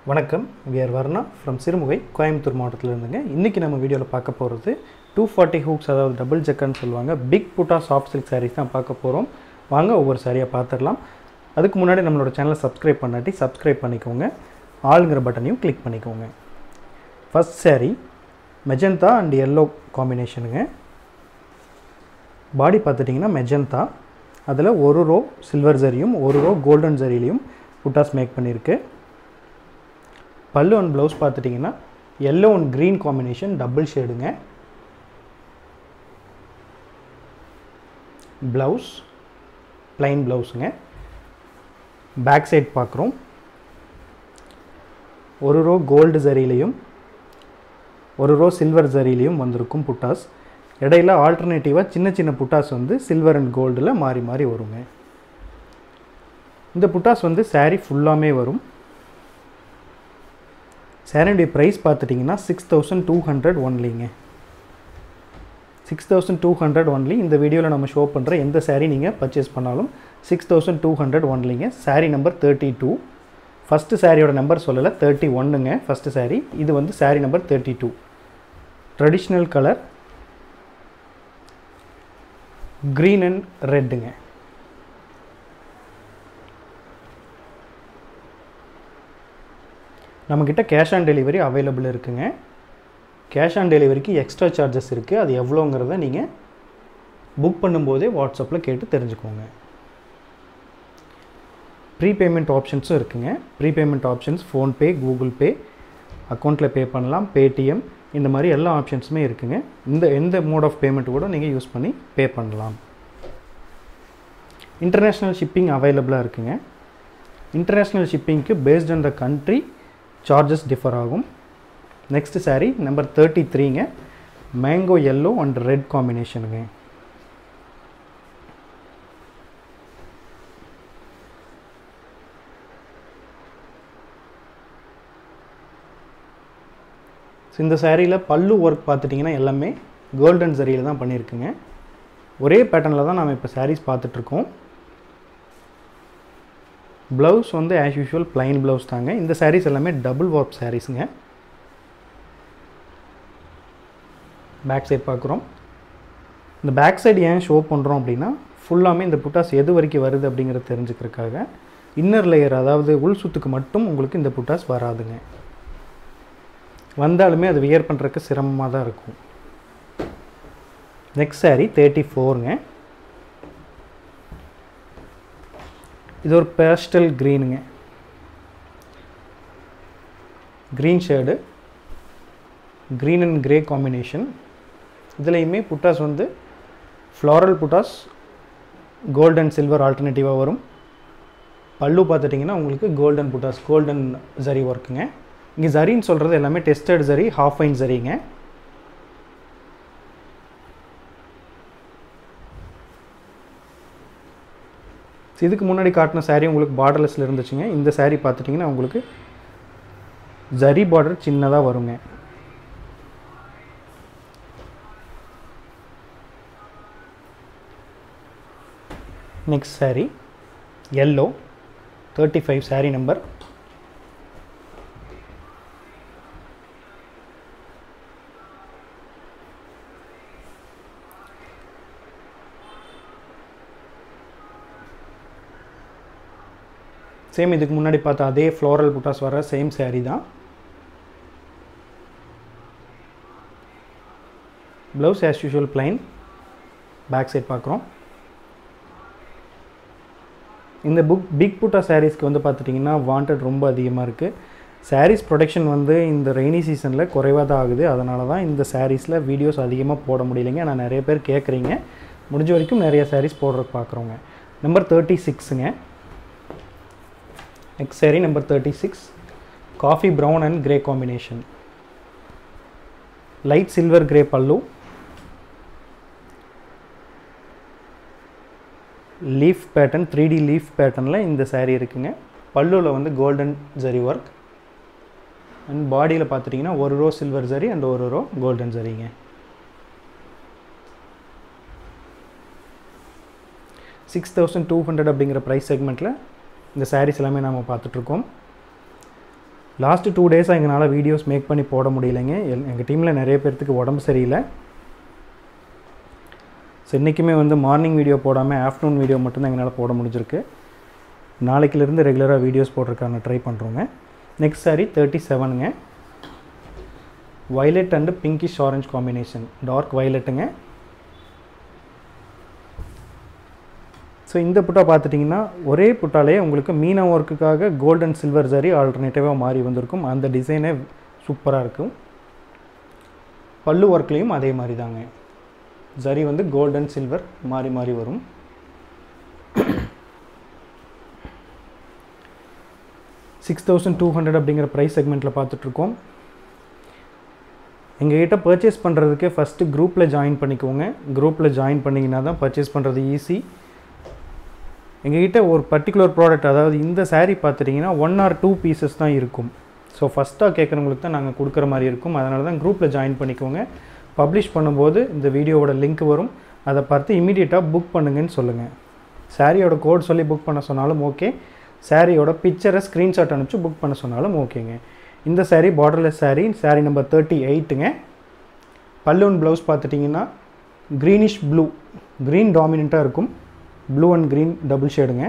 வணக்கம் விஆர் வர்ணா ஃப்ரம் சிறுமுகை கோயம்புத்தூர் மாவட்டத்தில் இருந்துங்க இன்றைக்கி நம்ம வீடியோவில் பார்க்க போகிறது டூ ஃபார்ட்டி ஹூக்ஸ் அதாவது டபுள் ஜக்கன்னு சொல்லுவாங்க பிக் புட்டா சாஃப்ட் சில்க் சாரீஸ் தான் பார்க்க போகிறோம் வாங்க ஒவ்வொரு சாரியாக பார்த்துடலாம் அதுக்கு முன்னாடி நம்மளோட சேனலை சப்ஸ்கிரைப் பண்ணாட்டி சப்ஸ்கிரைப் பண்ணிக்கோங்க ஆளுங்கிற பட்டனையும் கிளிக் பண்ணிக்கோங்க first saree magenta and yellow காம்பினேஷனுங்க பாடி பார்த்துட்டிங்கன்னா மெஜந்தா அதில் ஒரு ரோ சில்வர் ஜரியும் ஒரு ரோ கோல்டன் ஜரிலையும் புட்டாஸ் மேக் பண்ணியிருக்கு பல்லு அண்ட் ப்ளவுஸ் பார்த்துட்டிங்கன்னா yellow and green combination double ஷேடுங்க ப்ளவுஸ் plain ப்ளவுஸுங்க பேக் சைட் பார்க்குறோம் ஒரு ரோ கோல்டு ஜரிலையும் ஒரு ரோ சில்வர் ஜரிலையும் வந்திருக்கும் புட்டாஸ் இடையில ஆல்டர்னேட்டிவாக சின்ன சின்ன புட்டாஸ் வந்து சில்வர் அண்ட் கோல்டில் மாறி மாறி வருங்க இந்த புட்டாஸ் வந்து saree ஃபுல்லாமே வரும் சேரீடைய ப்ரைஸ் பார்த்துட்டிங்கன்னா சிக்ஸ் தௌசண்ட் டூ ஹண்ட்ரட் ஒன்லிங்க six thousand two hundred only இந்த வீடியோவில் நம்ம ஷோ பண்ணுற எந்த saree நீங்கள் பர்ச்சேஸ் பண்ணாலும் சிக்ஸ் தௌசண்ட் டூ ஹண்ட்ரட் ஒன்லிங்க saree number thirty two first சாரியோட நம்பர் சொல்லலை தேர்ட்டி ஒன்றுங்க ஃபஸ்ட்டு saree இது வந்து saree number thirty two traditional colour green and ரெட்டுங்க நம்மக்கிட்ட கேஷ் ஆன் டெலிவரி அவைலபிள் இருக்குங்க கேஷ் ஆன் டெலிவரிக்கு எக்ஸ்ட்ரா சார்ஜஸ் இருக்குது அது எவ்வளோங்கிறத நீங்கள் புக் பண்ணும்போதே வாட்ஸ்அப்பில் கேட்டு தெரிஞ்சுக்கோங்க ப்ரீபேமெண்ட் ஆப்ஷன்ஸும் இருக்குங்க prepayment options PhonePe Google pay அக்கௌண்ட்டில் பே பண்ணலாம் பேடிஎம் இந்த மாதிரி எல்லா ஆப்ஷன்ஸுமே இருக்குங்க இந்த எந்த மோட் ஆஃப் பேமெண்ட் கூட நீங்கள் யூஸ் பண்ணி பே பண்ணலாம் இன்டர்நேஷ்னல் ஷிப்பிங் அவைலபிளாக இருக்குங்க இன்டர்நேஷ்னல் ஷிப்பிங்க்கு based on the country charges differ ஆகும் நெக்ஸ்ட் saree நம்பர் தேர்ட்டி த்ரீங்க மேங்கோ எல்லோ அண்ட் ரெட் காம்பினேஷனுங்க ஸோ இந்த சாரியில் பல்லு ஒர்க் பார்த்துட்டிங்கன்னா எல்லாமே கோல்டன் சரியில் தான் பண்ணியிருக்குங்க ஒரே பேட்டர்னில் தான் நம்ம இப்போ சாரீஸ் பார்த்துட்ருக்கோம் ப்ளவுஸ் வந்து ஆஸ் யூஷுவல் plain ப்ளவுஸ் தாங்க இந்த sarees எல்லாமே டபுள் ஒர்க் சாரீஸுங்க பேக் சைட் பார்க்குறோம் இந்த பேக் சைடு ஏன் ஷோ பண்ணுறோம் அப்படின்னா ஃபுல்லாமே இந்த புட்டாஸ் எது வரைக்கும் வருது அப்படிங்கிறத தெரிஞ்சுக்கிறதுக்காக இன்னர் லேயர் அதாவது உள் சுத்துக்கு மட்டும் உங்களுக்கு இந்த புட்டாஸ் வராதுங்க வந்தாலுமே அது வியர் பண்ணுறதுக்கு சிரமமாக தான் இருக்கும் நெக்ஸ்ட் saree தேர்ட்டி ஃபோருங்க இது ஒரு பேஸ்டல் க்ரீனுங்க green shade green and grey combination இதுலேயுமே புட்டாஸ் வந்து ஃப்ளாரல் புட்டாஸ் கோல்ட் அண்ட் சில்வர் ஆல்டர்னேட்டிவாக வரும் பல்லு பார்த்துட்டிங்கன்னா உங்களுக்கு கோல்டன் புட்டாஸ் கோல்டன் ஜரி ஒர்க்குங்க இங்கே ஜரின்னு சொல்கிறது எல்லாமே டெஸ்டட் ஜரி ஹாஃப் ஃபைன் ஜரிங்க இதுக்கு முன்னாடி காட்டின saree உங்களுக்கு பார்டர்லெஸில் இருந்துச்சுங்க இந்த saree பார்த்துட்டிங்கன்னா உங்களுக்கு ஜரி பார்டர் சின்னதாக வருங்க next saree yellow thirty five saree number same இதுக்கு முன்னாடி பார்த்த அதே ஃப்ளோரல் புட்டாஸ் வர சேம் saree தான் blouse as usual plain back side பார்க்குறோம் இந்த புக் பிக் புட்டா சாரீஸ்க்கு வந்து பார்த்துட்டிங்கன்னா வாண்டட் ரொம்ப அதிகமாக இருக்குது சாரீஸ் ப்ரொடக்ஷன் வந்து இந்த ரெய்னி சீசனில் குறைவாக தான் ஆகுது அதனால தான் இந்த சாரீஸில் வீடியோஸ் அதிகமாக போட முடியலைங்க நான் நிறைய பேர் கேட்குறீங்க முடிஞ்ச வரைக்கும் நிறைய சாரீஸ் போடுறதுக்கு பார்க்குறோங்க நம்பர் தேர்ட்டி சிக்ஸுங்க next saree number thirty six coffee brown and grey combination light silver grey pallu leaf pattern three D leaf பேட்டர்னில் இந்த saree இருக்குங்க பல்லுவில் வந்து கோல்டன் ஜரி ஒர்க் அண்ட் பாடியில் பார்த்துட்டிங்கன்னா ஒரு ரோ சில்வர் ஜரி அண்ட் ஒரு ரோ கோல்டன் ஜரிங்க சிக்ஸ் தௌசண்ட் டூ ஹண்ட்ரட் அப்படிங்கிற ப்ரைஸ் செக்மெண்ட்டில் இந்த sarees எல்லாமே நாம் பார்த்துட்ருக்கோம் லாஸ்ட்டு டூ டேஸாக எங்களால் வீடியோஸ் மேக் பண்ணி போட முடியலைங்க எல் எங்கள் டீமில் நிறைய பேர்த்துக்கு உடம்பு சரியில்லை ஸோ இன்றைக்குமே வந்து மார்னிங் வீடியோ போடாமல் ஆஃப்டர்நூன் வீடியோ மட்டும்தான் எங்களால் போட முடிஞ்சிருக்கு நாளைக்கிலேருந்து ரெகுலராக வீடியோஸ் போடுறதுக்கான ட்ரை பண்ணுறோங்க நெக்ஸ்ட் சாரி தேர்ட்டி செவனுங்க violet and pinkish orange combination dark வயலட்டுங்க ஸோ இந்த புட்டா பார்த்துட்டிங்கன்னா ஒரே புட்டாலே உங்களுக்கு மீனா ஒர்க்குக்காக கோல்ட் அண்ட் சில்வர் ஜரி ஆல்டர்னேட்டிவாக மாறி வந்திருக்கும் அந்த டிசைனே சூப்பராக இருக்கும் பல்லு ஒர்க்லேயும் அதே மாதிரி தாங்க ஜரி வந்து கோல்ட் அண்ட் சில்வர் மாறி மாறி வரும் சிக்ஸ் தௌசண்ட் டூ ஹண்ட்ரட் அப்படிங்கிற ப்ரைஸ் செக்மெண்ட்டில் பார்த்துட்ருக்கோம் எங்ககிட்ட பர்ச்சேஸ் பண்ணுறதுக்கு ஃபஸ்ட்டு குரூப்பில் ஜாயின் பண்ணிக்கோங்க குரூப்பில் ஜாயின் பண்ணிங்கன்னா தான் பர்ச்சேஸ் பண்ணுறது ஈஸி எங்ககிட்ட ஒரு பர்டிகுலர் ப்ராடக்ட் அதாவது இந்த saree பார்த்துட்டிங்கன்னா ஒன் ஆர் டூ பீசஸ் தான் இருக்கும் ஸோ ஃபஸ்ட்டாக கேட்குறவங்களுக்கு தான் நாங்கள் கொடுக்குற மாதிரி இருக்கும் அதனால தான் குரூப்பில் ஜாயின் பண்ணிக்கோங்க பப்ளிஷ் பண்ணும்போது இந்த வீடியோவோட லிங்க் வரும் அதை பார்த்து இமீடியட்டாக புக் பண்ணுங்கன்னு சொல்லுங்கள் சாரியோட கோட் சொல்லி புக் பண்ண சொன்னாலும் ஓகே சாரியோட பிக்சரை ஸ்க்ரீன்ஷாட் அனுப்பிச்சு புக் பண்ண சொன்னாலும் ஓகேங்க இந்த saree borderless saree saree number thirty எயிட்டுங்க பல்லுவன் ப்ளவுஸ் பார்த்துட்டிங்கன்னா க்ரீனிஷ் ப்ளூ க்ரீன் டாமினண்ட்டாக இருக்கும் ப்ளூ அண்ட் க்ரீன் டபுள் ஷேடுங்க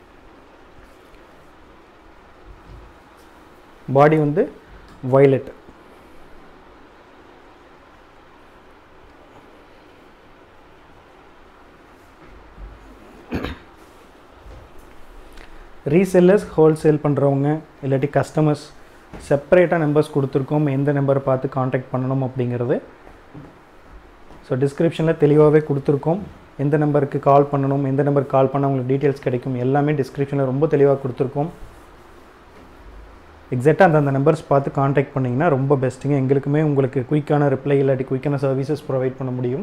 பாடி வந்து வயலட் ரீசெல்லர்ஸ் ஹோல்சேல் பண்ணுறவங்க இல்லாட்டி கஸ்டமர்ஸ் செப்பரேட்டாக நம்பர்ஸ் கொடுத்துருக்கோம் எந்த நம்பரை பார்த்து காண்டாக்ட் பண்ணணும் அப்படிங்கிறது ஸோ டிஸ்கிரிப்ஷனில் தெளிவாகவே கொடுத்துருக்கோம் எந்த நம்பருக்கு கால் பண்ணணும் எந்த நம்பருக்கு கால் பண்ணால் உங்களுக்கு டீட்டெயில்ஸ் கிடைக்கும் எல்லாமே டிஸ்கிரிப்ஷனில் ரொம்ப தெளிவாக கொடுத்துருக்கோம் எக்ஸாக்டாக அந்தந்த நம்பர்ஸ் பார்த்து காண்டாக்ட் பண்ணிங்கன்னா ரொம்ப பெஸ்ட்டுங்க எங்களுக்குமே உங்களுக்கு குயிக்கான ரிப்ளை இல்லாட்டி குயிக்கான சர்வீசஸ் ப்ரொவைட் பண்ண முடியும்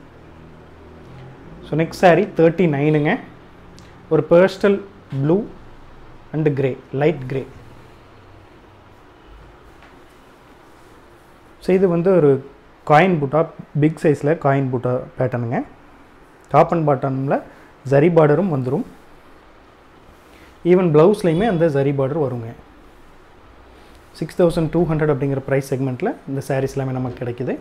ஸோ நெக்ஸ்ட் saree தேர்ட்டி நைனுங்க ஒரு pastel blue and grey light grey so இது வந்து ஒரு காயின் பூட்டா பிக் சைஸில் காயின் பூட்டா பேட்டர்னுங்க டாப் அண்ட் பாட்டமில் ஜரி பார்டரும் வந்துடும் ஈவன் ப்ளவுஸ்லையுமே அந்த ஜரி பார்டர் வருங்க சிக்ஸ் தௌசண்ட் டூ ஹண்ட்ரட் அப்படிங்கிற ப்ரைஸ் செக்மெண்ட்டில் இந்த சாரீஸ் எல்லாமே நமக்கு கிடைக்குது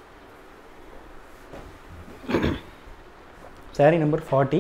sari number forty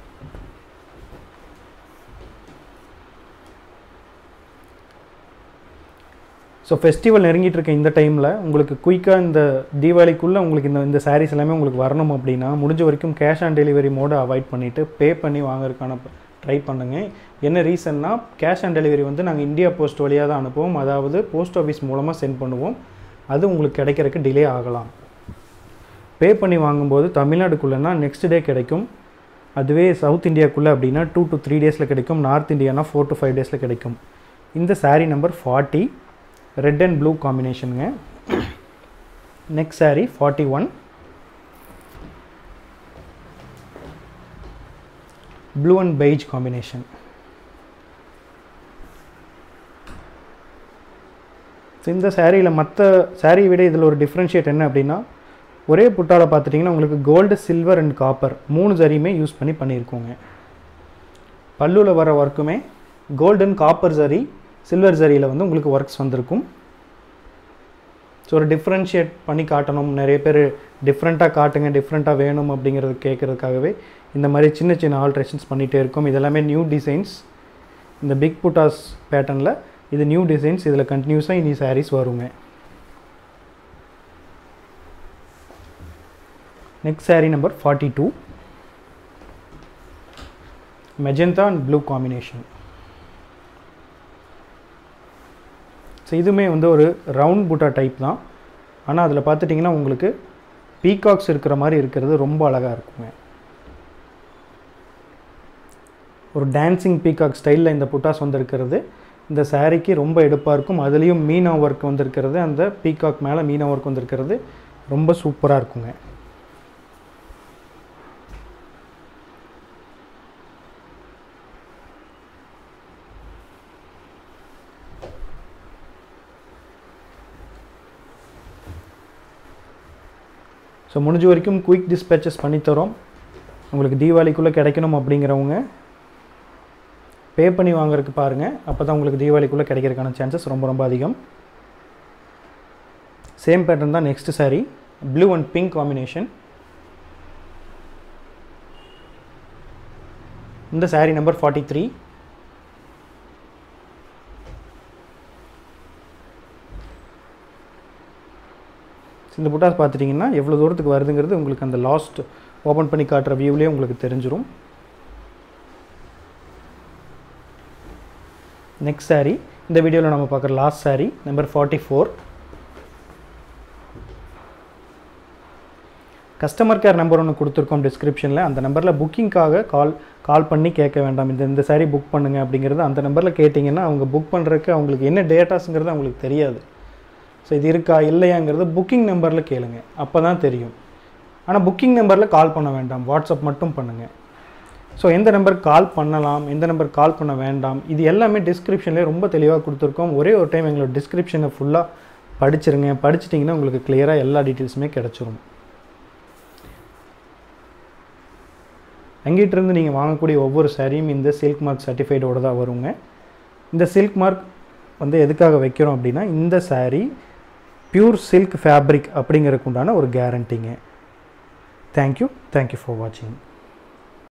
so festival நெருங்கிட்டு இருக்க இந்த டைமில் உங்களுக்கு குயிக்காக இந்த தீபாவளிக்குள்ளே உங்களுக்கு இந்த இந்த சாரீஸ் எல்லாமே உங்களுக்கு வரணும் அப்படின்னா முடிஞ்ச வரைக்கும் கேஷ் ஆன் டெலிவரி மோடை அவாய்ட் பண்ணிவிட்டு பே பண்ணி வாங்குறதுக்கான ட்ரை பண்ணுங்கள் என்ன ரீசன்னா கேஷ் ஆன் டெலிவரி வந்து நாங்கள் இந்தியா போஸ்ட் வழியாக தான் அனுப்புவோம் அதாவது போஸ்ட் ஆஃபீஸ் மூலமாக சென்ட் பண்ணுவோம் அது உங்களுக்கு கிடைக்கிறதுக்கு டிலே ஆகலாம் பே பண்ணி வாங்கும்போது தமிழ்நாடுக்குள்ளேனா நெக்ஸ்ட் டே கிடைக்கும் அதுவே சவுத் இந்தியாக்குள்ளே அப்படின்னா டூ டு த்ரீ டேஸில் கிடைக்கும் நார்த் இந்தியானா ஃபோர் டு ஃபைவ் டேஸில் கிடைக்கும் இந்த saree number forty red and blue காம்பினேஷனுங்க next saree forty one blue and beige combination so இந்த சாரியில் மற்ற saree விட இதில் ஒரு டிஃப்ரென்ஷியேட் என்ன அப்படின்னா ஒரே புட்டால பார்த்துட்டிங்கன்னா உங்களுக்கு கோல்டு சில்வர் அண்ட் காப்பர் மூணு ஜரியுமே யூஸ் பண்ணி பண்ணியிருக்கோங்க பல்லுவில் வர ஒர்க்குமே கோல்டன் காப்பர் ஜரி சில்வர் ஜரியில் வந்து உங்களுக்கு ஒர்க்ஸ் வந்திருக்கும் ஸோ ஒரு டிஃப்ரென்ஷியேட் பண்ணி காட்டணும் நிறைய பேர் டிஃப்ரெண்ட்டாக காட்டுங்க டிஃப்ரெண்ட்டாக வேணும் அப்படிங்கிறது கேட்குறதுக்காகவே இந்த மாதிரி சின்ன சின்ன ஆல்ட்ரேஷன்ஸ் பண்ணிகிட்டே இருக்கும் இதெல்லாமே நியூ டிசைன்ஸ் இந்த பிக் புட்டாஸ் பேட்டர்னில் இது நியூ டிசைன்ஸ் இதில் கண்டினியூஸாக இனி சாரீஸ் வருங்க next saree number forty two magenta and blue combination so இதுவுமே வந்து ஒரு ரவுண்ட் புட்டா டைப் தான் ஆனால் அதில் பார்த்துட்டிங்கன்னா உங்களுக்கு பீகாக்ஸ் இருக்கிற மாதிரி இருக்கிறது ரொம்ப அழகாக இருக்குங்க ஒரு டான்சிங் பீகாக் ஸ்டைலில் இந்த புட்டாஸ் வந்திருக்கிறது இந்த சாரீக்கு ரொம்ப எடுப்பாக இருக்கும் அதுலேயும் மீனா ஒர்க் வந்திருக்கிறது அந்த பீகாக் மேலே மீனா ஒர்க் வந்திருக்கிறது ரொம்ப சூப்பராக இருக்குங்க ஸோ முடிஞ்ச வரைக்கும் குயிக் டிஸ்பேச்சஸ் பண்ணித்தரோம் உங்களுக்கு தீபாவளிக்குள்ளே கிடைக்கணும் அப்படிங்கிறவங்க பே பண்ணி வாங்குறதுக்கு பாருங்கள் அப்போ தான் உங்களுக்கு தீபாவளிக்குள்ளே கிடைக்கிறதுக்கான சான்சஸ் ரொம்ப ரொம்ப அதிகம் சேம் பேட்டர்ன் தான் next saree blue and pink combination இந்த saree நம்பர் ஃபார்ட்டி த்ரீ இந்த புட்டாஸ் பார்த்துட்டிங்கன்னா எவ்வளோ தூரத்துக்கு வருதுங்கிறது உங்களுக்கு அந்த லாஸ்ட் ஓப்பன் பண்ணி காட்டுற வியூவிலே உங்களுக்கு தெரிஞ்சிரும் நெக்ஸ்ட் saree இந்த வீடியோவில் நம்ம பார்க்குற last saree number forty four customer care number ஒன்று கொடுத்துருக்கோம் டிஸ்கிரிப்ஷனில் அந்த நம்பரில் புக்கிங்காக கால் கால் பண்ணி கேட்க வேண்டாம் இந்த இந்த saree புக் பண்ணுங்கள் அப்படிங்கிறது அந்த நம்பரில் கேட்டிங்கன்னா அவங்க புக் பண்ணுறதுக்கு அவங்களுக்கு என்ன டேட்டாஸுங்கிறது அவங்களுக்கு தெரியாது ஸோ இது இருக்கா இல்லையாங்கிறது புக்கிங் நம்பரில் கேளுங்க அப்போ தான் தெரியும் ஆனால் புக்கிங் நம்பரில் கால் பண்ண வேண்டாம் வாட்ஸ்அப் மட்டும் பண்ணுங்கள் ஸோ எந்த நம்பருக்கு கால் பண்ணலாம் எந்த நம்பருக்கு கால் பண்ண வேண்டாம் இது எல்லாமே டிஸ்கிரிப்ஷன்லேயே ரொம்ப தெளிவாக கொடுத்துருக்கோம் ஒரே ஒரு டைம் எங்களோட டிஸ்கிரிப்ஷனை ஃபுல்லாக படிச்சிருங்க படிச்சிட்டிங்கன்னா உங்களுக்கு கிளியராக எல்லா டீட்டெயில்ஸுமே கிடச்சிரும் அங்கிட்டிருந்து நீங்கள் வாங்கக்கூடிய ஒவ்வொரு சாரியும் இந்த சில்க் மார்க் சர்டிஃபைடோடு தான் வருங்க இந்த சில்க் மார்க் வந்து எதுக்காக வைக்கிறோம் அப்படின்னா இந்த saree பியூர் சில்க் ஃபேப்ரிக் அப்படிங்கிறதுக்கு உண்டான ஒரு கேரண்டிங்க தேங்க்யூ தேங்க்யூ ஃபார் வாட்சிங்